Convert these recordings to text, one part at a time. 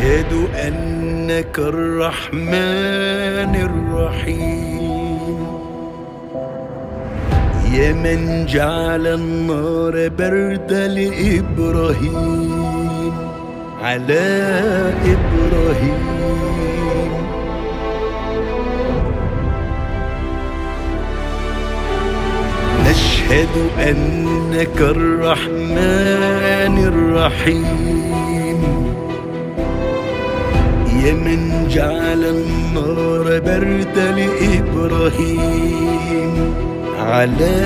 أشهد أنك الرحمن الرحيم يا من جعل النار برد لإبراهيم على إبراهيم نشهد أنك الرحمن الرحيم يا من جعل النار برد لإبراهيم على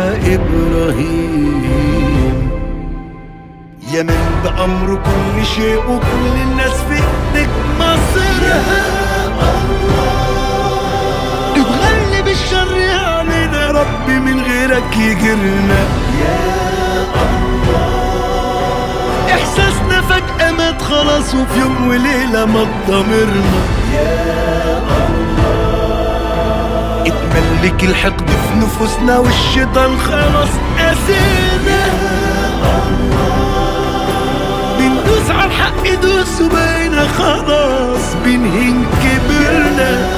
إبراهيم يا من بأمر كل شيء وكل الناس في إيدك مصيرها تغلب الشر علينا يا ربي من غيرك يجرنا يا الله إحساسنا فجأة مات خلاص وفي يوم وليلة ما ضمرنا اتملك الحقد في نفوسنا والشيطان خلاص قاسينا بندوس على الحق دوس وبقينا خلاص بنهين كبرنا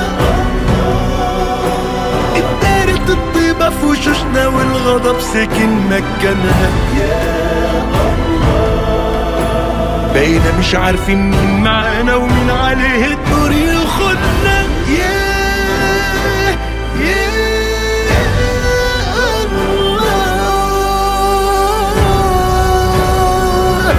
اتدارت الطيبة في وشوشنا والغضب سكن مكانها بقينا مش عارفين مين معانا ومين عليه الدور ياخدنا ياه ياه الله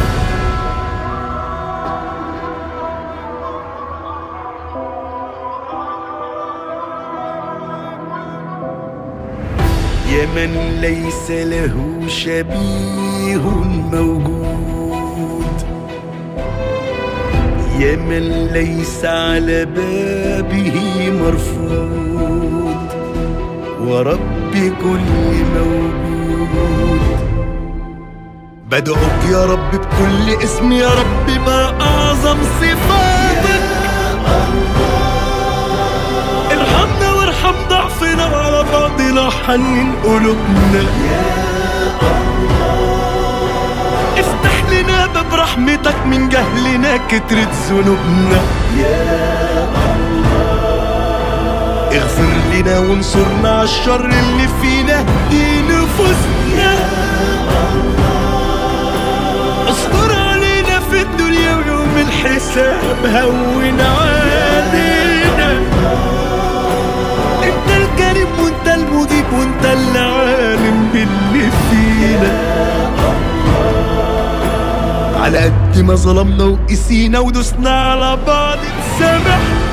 يا من ليس له شبيه موجود يا من ليس على بابه مرفوض ورب كل موجود بدعوك يا رب بكل اسم يا رب ما أعظم صفاتك ارحمنا وارحم ضعفنا على بعضنا حنن قلوبنا افتح لنا باب رحمتك من جهلنا كترت ذنوبنا اغفر لنا وانصرنا على الشر اللي فينا دي نفوسنا اصبر علينا في الدنيا ويوم الحساب هون علينا انت الكريم وانت المجيب وانت اللي عالم باللي فينا على قد ما ظلمنا وقسينا ودوسنا على بعض تسامحنا